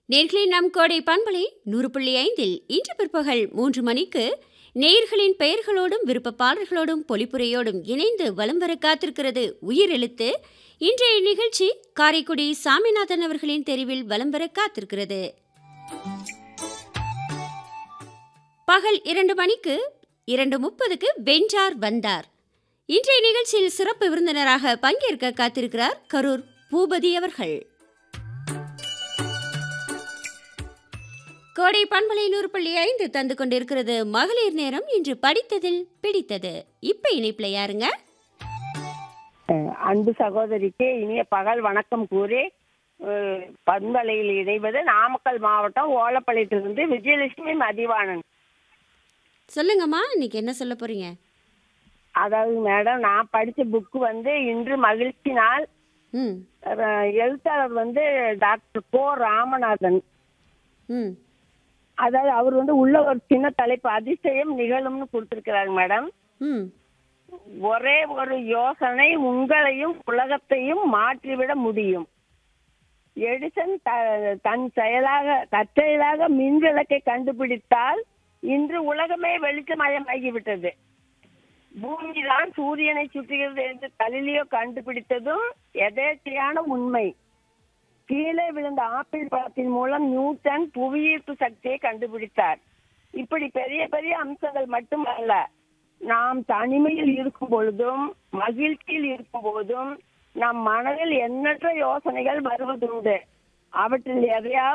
நேர்களின் நம் கோடை பண்பலை நூறு புள்ளி ஐந்தில் இன்று பிற்பகல் மூன்று மணிக்கு நேயர்களின் பெயர்களோடும் விருப்ப பாடல்களோடும் பொலிப்புரையோடும் இணைந்து வலம் வர காத்திருக்கிறது உயிரெழுத்து இன்றைய நிகழ்ச்சி காரைக்குடி சாமிநாதன் அவர்களின் தெரிவில் வலம் வர காத்திருக்கிறது பகல் இரண்டு மணிக்கு இரண்டு முப்பதுக்கு வென்றார் வந்தார் இன்றைய நிகழ்ச்சியில் சிறப்பு விருந்தினராக பங்கேற்க காத்திருக்கிறார் கரூர் பூபதி அவர்கள் கோடை பண்பலை நூறு புள்ளி ஐந்து தந்து கொண்டிருக்கிறது மகளிர் நேரம் இன்று படித்ததில் பிடித்தது இப்ப இணைப்புல யாருங்க அஹ் அன்பு சகோதரிக்கு இனிய பகல் வணக்கம் கூறி அஹ் பண்பலையில் இணைவது நாமக்கல் மாவட்டம் ஓலப்பாளையத்திலிருந்து விஜயலட்சுமி மதிவாணன் சொல்லுங்கம்மா இன்னைக்கு என்ன சொல்ல போறீங்க அதாவது மேடம் நான் படித்த புக்கு வந்து இன்று மகிழ்ச்சி நாள் ம் அஹ் எழுத்தாளர் வந்து டாக்டர் கோ ராமநாதன் ம் அதாவது அவர் வந்து உள்ள ஒரு சின்ன தலைப்பு அதிசயம் நிகழும்னு கொடுத்துருக்கிறாரு மேடம் ம் ஒரே ஒரு யோசனை உங்களையும் உலகத்தையும் மாற்றிவிட முடியும் எடிசன் த- தன் செயலாக தற்செயலாக மின்விளக்கை கண்டுபிடித்தால் இன்று உலகமே வெளிச்சமயமாகிவிட்டது பூமிதான் சூரியனை சுற்றுகிறது என்று கலிலியோ கண்டுபிடித்ததும் எதேச்சையான உண்மை கீழே விழுந்த ஆப்பிள் பழத்தின் மூலம் நியூட்டன் புவியீர்ப்பு சக்தியை கண்டுபிடித்தார் இப்படி பெரிய பெரிய அம்சங்கள் மட்டுமல்ல நாம் தனிமையில் இருக்கும் பொழுதும் மகிழ்ச்சியில் இருக்கும் போதும் நம் மனதில் எண்ணற்ற யோசனைகள் வருவதுண்டு அவற்றில் எதையாவது